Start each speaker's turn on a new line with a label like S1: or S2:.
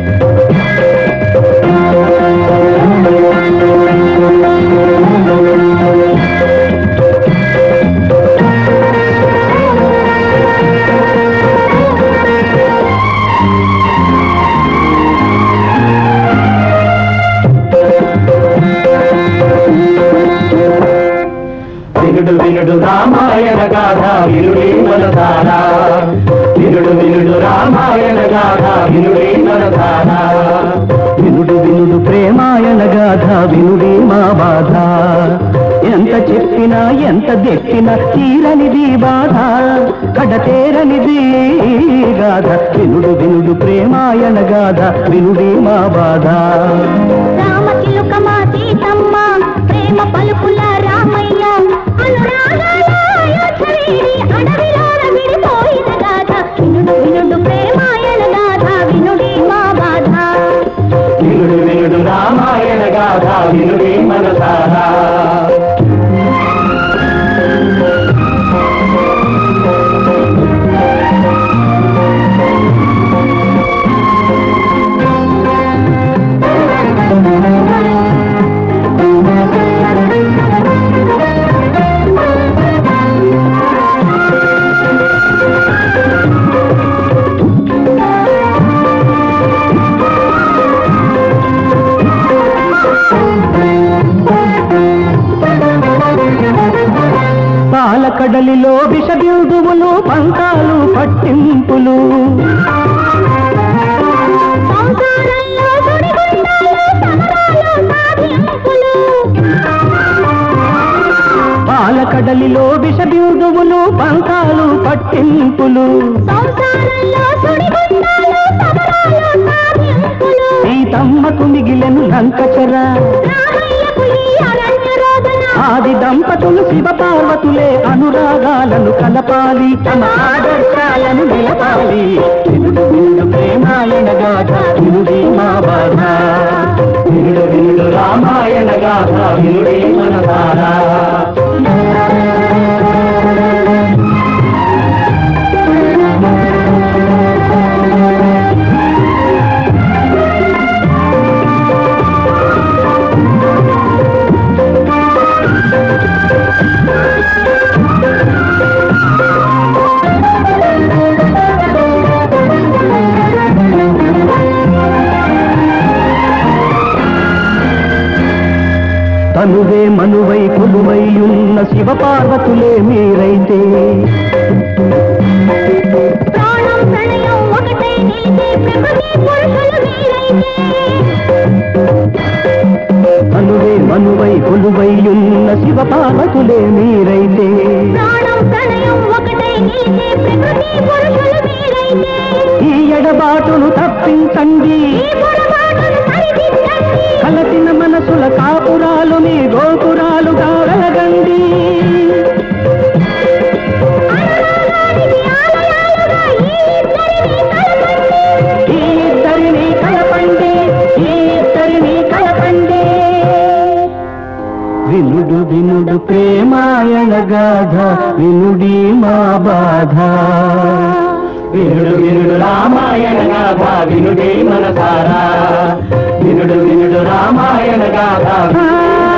S1: వినుడు వినుడు రామాయణ గాథ వినుడే మనసారా వినుడు వినుడు రామాయణ గాథ వినుడే మనసారా వినుడు వినుడు ప్రేమాయణ గాథ వినుడే మా బాధ ఎంత చెప్పినా ఎంత దెప్పినా తీరనిది బాధ కడతేరనిది గాథ వినుడు వినుడు ప్రేమాయణ గాథ వినుడే మా బాధ
S2: రామచిలుక మా సీతమ్మ ప్రేమ పలుకుల రామయ్య అనురాగాల అయోధ్యవీడి అడవిలోన విడిపోయిన గాథ వినుడు వినుడు ప్రేమాయణ గాథ వినుడి మా బాధ
S1: వినుడు వినుడు రామాయణ గాథ వినుడే మనసారా పాలకడలిలో విష బిందువులు పంకాలు పట్టింపులు
S2: సంసారంలో సుడిగుండాలు సమరాలు సాధింపులు
S1: పాలకడలిలో విష బిందువులు పంకాలు పట్టింపులు
S2: సంసారంలో సుడిగుండాలు సమరాలు సాధింపులు
S1: సీతమ్మకు మిగిలెను లంకచరా
S2: రామయ్యకు ఈ అరణ్య రోదన
S1: ఆది దంపతులు శివ పార్వతులే అనురాగాలను కలపాలి తమ ఆదర్శాలను నిలపాలి వినుడు వినుడు ప్రేమాయణ గాథ వినుడే మా బాధ వినుడు వినుడు రామాయణ గాథ వినుడే మన బాధ తనువే మనువై కొలువై ఉన్న శివ పార్వతులే మీరైతే
S2: ప్రాణం ప్రణయం ఒకటే నిలిచే ప్రకృతి పురుషులు మీరైతే
S1: తనువే మనువై కొలువై ఉన్న శివ పార్వతులే మీరైతే
S2: ప్రాణం ప్రణయం ఒకటే నిలిచే ప్రకృతి పురుషులు మీరైతే
S1: ఈ ఎడబాటును తప్పించండి
S2: ఈ పొరపాటును సరిదిద్దండి
S1: కలసిన మనసుల కాపురాలు మీ గోపురాలుగా వెలగండి
S2: అనురాగానికి ఆలయాలుగా ఈ ఇద్దరిని కలపండి
S1: ఈ ఇద్దరిని కలపండి ఈ ఇద్దరిని కలపండి వినుడు వినుడు ప్రేమాయణ గాథ వినుడి మా బాధ వినుడు వినుడు రామాయణ గాథ వినుడే మనసారా వినుడు వినుడు రామాయణ గాథ